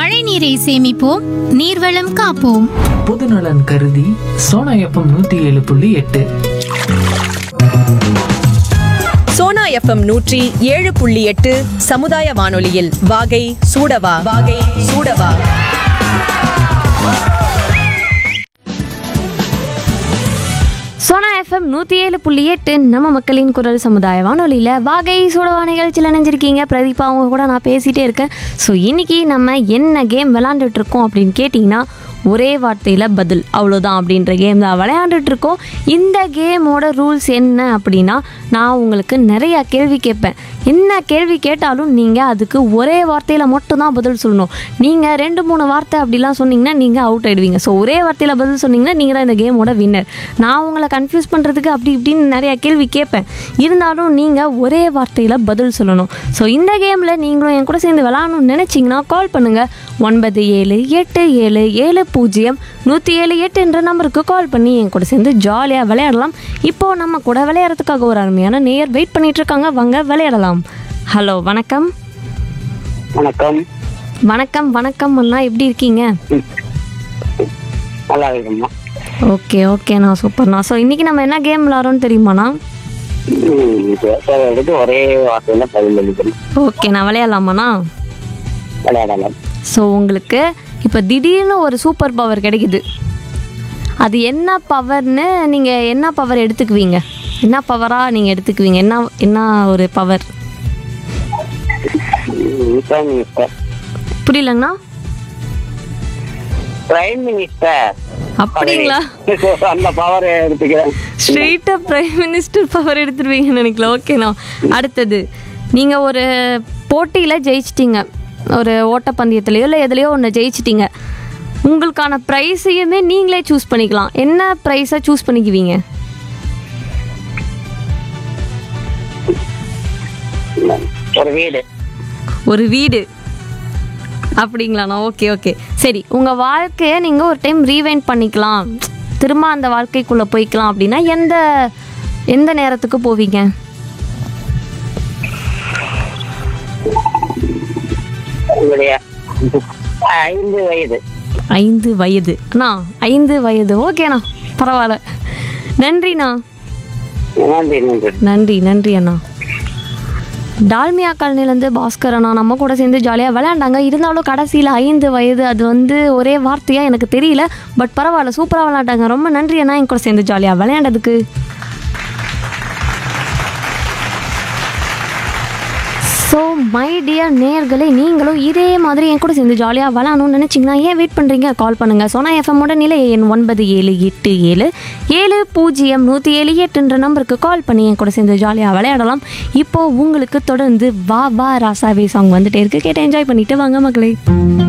மழை நீரை சேமிப்போம் நீர்வளம் காப்போம் பொதுநலன் கருதி சோனா எஃப்எம் நூத்தி ஏழு புள்ளி எட்டு சோனா எஃப்எம் நூற்றி ஏழு புள்ளி எட்டு சமுதாய வானொலியில் வாகை சூடவா வாகை சூடவா சோனா எஃப்எம் நூற்றி ஏழு புள்ளி எட்டு நம்ம மக்களின் குரல் சமுதாய வானொலியில் வாகை சூடவா நிகழ்ச்சியில் நினைஞ்சிருக்கீங்க பிரதீபா அவங்க கூட நான் பேசிகிட்டே இருக்கேன் ஸோ இன்னைக்கு நம்ம என்ன கேம் விளாண்டுட்டு இருக்கோம் அப்படின்னு கேட்டிங்கன்னா ஒரே வார்த்தையில் பதில் அவ்வளோதான் அப்படின்ற கேம் தான் விளையாண்டுட்டு இருக்கோம் இந்த கேமோட ரூல்ஸ் என்ன அப்படின்னா நான் உங்களுக்கு நிறைய கேள்வி கேட்பேன் என்ன கேள்வி கேட்டாலும் நீங்கள் அதுக்கு ஒரே வார்த்தையில் மட்டும்தான் பதில் சொல்லணும் நீங்கள் ரெண்டு மூணு வார்த்தை அப்படிலாம் சொன்னீங்கன்னா நீங்கள் அவுட் ஆயிடுவீங்க ஸோ ஒரே வார்த்தையில் பதில் சொன்னீங்கன்னா நீங்கள் தான் இந்த கேமோட வின்னர் நான் உங்களை கன்ஃபியூஸ் பண்ணுறதுக்கு அப்படி இப்படின்னு நிறைய கேள்வி கேட்பேன் இருந்தாலும் நீங்கள் ஒரே வார்த்தையில் பதில் சொல்லணும் ஸோ இந்த கேமில் நீங்களும் என் கூட சேர்ந்து விளாடணும்னு நினச்சிங்கன்னா கால் பண்ணுங்கள் ஒன்பது ஏழு எட்டு ஏழு ஏழு பூஜ்ஜியம் நூற்றி ஏழு எட்டு என்ற நம்பருக்கு கால் பண்ணி என் கூட சேர்ந்து ஜாலியாக விளையாடலாம் இப்போது நம்ம கூட விளையாடுறதுக்காக ஒரு அருமையான நேயர் வெயிட் பண்ணிட்டு இருக்காங்க வாங்க விளையாடலாம் ஹலோ வணக்கம் வணக்கம் வணக்கம் வணக்கம் அண்ணா எப்படி இருக்கீங்க நல்லா இருக்கும்மா ஓகே ஓகேண்ணா சூப்பர்ண்ணா ஸோ இன்றைக்கி நம்ம என்ன கேம் விளாட்றோம்னு தெரியுமாண்ணா ம், பேசுறத எடுத்து ஒரே வார்த்தையில பதில் அளிக்கணும் ஓகே நான் விளையாடலாமாண்ணா விளையாடலாம் ஸோ உங்களுக்கு இப்போ திடீர்னு ஒரு சூப்பர் பவர் கிடைக்குது அது என்ன பவர்னு நீங்கள் என்ன பவர் எடுத்துக்குவீங்க என்ன பவராக நீங்கள் எடுத்துக்குவீங்க என்ன என்ன ஒரு பவர் பிரைம் மினிஸ்டர் புரியலங்கண்ணா பிரைம் மினிஸ்டர் அப்படிங்களா அந்த பவர் எடுத்துக்கிறேன் ஸ்ட்ரெயிட்டாக பிரைம் மினிஸ்டர் பவர் எடுத்துருவீங்கன்னு நினைக்கல ஓகேண்ணா அடுத்தது நீங்கள் ஒரு போட்டியில் ஜெயிச்சிட்டீங்க ஒரு ஓட்டப்பந்தயத்துலையோ இல்லை எதுலையோ ஒன்று ஜெயிச்சிட்டீங்க உங்களுக்கான ப்ரைஸையுமே நீங்களே சூஸ் பண்ணிக்கலாம் என்ன ப்ரைஸை சூஸ் பண்ணிக்குவீங்க ஒரு வீடு ஒரு வீடு அப்படிங்களாண்ணா ஓகே ஓகே சரி உங்கள் வாழ்க்கையை நீங்கள் ஒரு டைம் ரீவைண்ட் பண்ணிக்கலாம் திரும்ப அந்த வாழ்க்கைக்குள்ளே போய்க்கலாம் அப்படின்னா எந்த எந்த நேரத்துக்கு போவீங்க உங்களுடைய ஐந்து வயது ஐந்து வயது அண்ணா ஐந்து வயது ஓகேண்ணா பரவாயில்ல நன்றிண்ணா நன்றி நன்றி நன்றி நன்றி அண்ணா டால்மியா காலனிலேருந்து பாஸ்கர் அண்ணா நம்ம கூட சேர்ந்து ஜாலியாக விளையாண்டாங்க இருந்தாலும் கடைசியில் ஐந்து வயது அது வந்து ஒரே வார்த்தையாக எனக்கு தெரியல பட் பரவாயில்ல சூப்பராக விளையாண்டாங்க ரொம்ப நன்றி அண்ணா என் கூட சேர்ந்து ஜாலியாக விளையாண்டதுக்கு ஸோ மை டியர் நேயர்களே நீங்களும் இதே மாதிரி என் கூட சேர்ந்து ஜாலியாக விளாடணும்னு நினச்சிங்கன்னா ஏன் வெயிட் பண்ணுறீங்க கால் பண்ணுங்கள் சோனா எஃப்எம்மோட நிலை எண் ஒன்பது ஏழு எட்டு ஏழு ஏழு பூஜ்ஜியம் நூற்றி ஏழு எட்டுன்ற நம்பருக்கு கால் பண்ணி என் கூட சேர்ந்து ஜாலியாக விளையாடலாம் இப்போது உங்களுக்கு தொடர்ந்து வா வா ராசாவே சாங் வந்துட்டே இருக்கு கேட்டு என்ஜாய் பண்ணிட்டு வாங்க மக்களே